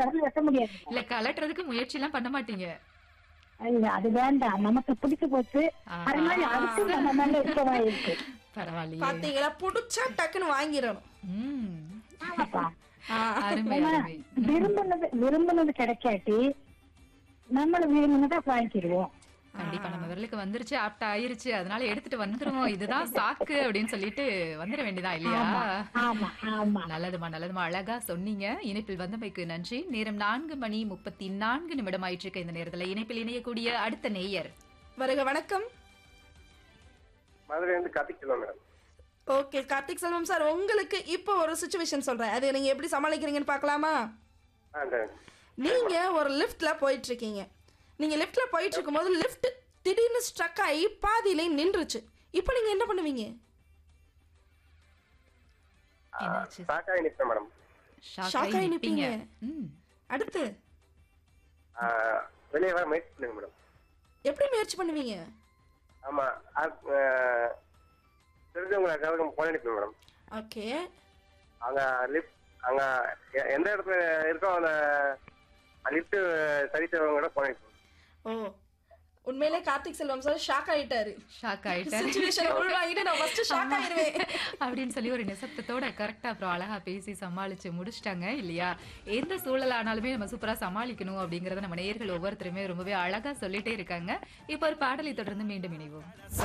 இடத்துல வெட்ட முடியாது இல்ல கலட்டுறதுக்கு முயற்சி எல்லாம் பண்ண மாட்டீங்க இல்ல அது வேண்டாம் நமக்கு பிடிச்சு போச்சு ஆஹா. அது மாதிரி அடுத்து நம்ம மேல இருக்கவா இருக்கு பரவாயில்லையே பாத்தீங்களா புடிச்சா டக்குன்னு வாங்கிடணும் ம் ஆமாப்பா ஆ, அருமை ஏன்னா, அருமை விரும்பினது விரும்பினது கிடைக்காட்டி நம்மள விரும்பினதை வாங்கிக்கிடுவோம் கண்டிப்பா நம்ம விரலுக்கு வந்துருச்சு ஆப்ட் ஆயிருச்சு அதனால எடுத்துட்டு வந்துருவோம் இதுதான் சாக்கு அப்படின்னு சொல்லிட்டு வந்துட வேண்டியதா இல்லையா ஆமா ஆமா நல்லதுமா நல்லதுமா அழகா சொன்னீங்க இணைப்பில் வந்தமைக்கு நன்றி நேரம் நான்கு மணி முப்பத்தி நான்கு நிமிடம் ஆயிட்டு இருக்க இந்த நேரத்துல இணைப்பில் இணையக்கூடிய அடுத்த நேயர் வருக வணக்கம் மதுரை இருந்து Karthik Selvam madam okay Karthik Selvam sir உங்களுக்கு இப்போ ஒரு சுச்சுவேஷன் சொல்றேன் அது நீங்க எப்படி சமாளிக்கிறீங்கன்னு பார்க்கலாமா ஆ சரி நீங்க ஒரு லிஃப்ட்ல போயிட்டு இருக்கீங்க நீங்க லிஃப்ட்ல போயிட்டு இருக்கும்போது லிஃப்ட் திடீர்னு ஸ்ட்ரக் ஆகி பாதியிலே நின்றுச்சு இப்போ நீங்க என்ன பண்ணுவீங்க என்னாச்சு சாக்காய் நிற்பேன் மேடம் ஷாக் Shock ஆகி ஆகி நிப்பீங்க நிப்பீங்க. ம் அடுத்து ஆ, வெளியே வர முயற்சி பண்ணுங்க மேடம் எப்படி முயற்சி பண்ணுவீங்க ஆமா அது, ஆ, தெரிஞ்சவங்க யாருக்காவது போன் அனுப்பி மேடம் ஓகே அங்க லிஃப்ட் அங்க எ- எந்த இடத்துல இருக்கோ அந்த லிஃப்ட் சரி செய்வங்க கூட போன் அனுப்பி ஓ உண்மையிலே கார்த்திக் செல்வம் சார் ஷாக் ஆயிட்டாரு ஷாக் ஆயிட்டேன் சுச்சுவேஷன் உள்வாங்கிட்டு நான் ஃபர்ஸ்ட் ஷாக் ஆயிருவேன் அப்படின்னு சொல்லி ஒரு நிசப்தத்தோட கரெக்டா அப்புறம் அழகா பேசி சமாளிச்சு முடிச்சிட்டாங்க இல்லையா எந்த சூழல் ஆனாலுமே நம்ம சூப்பரா சமாளிக்கணும் அப்படிங்கறத நம்ம நேயர்கள் ஒவ்வொருத்தருமே ரொம்பவே அழகா சொல்லிட்டே இருக்காங்க இப்போ ஒரு பாடலை தொடர்ந்து மீண்டும் இணைவோம்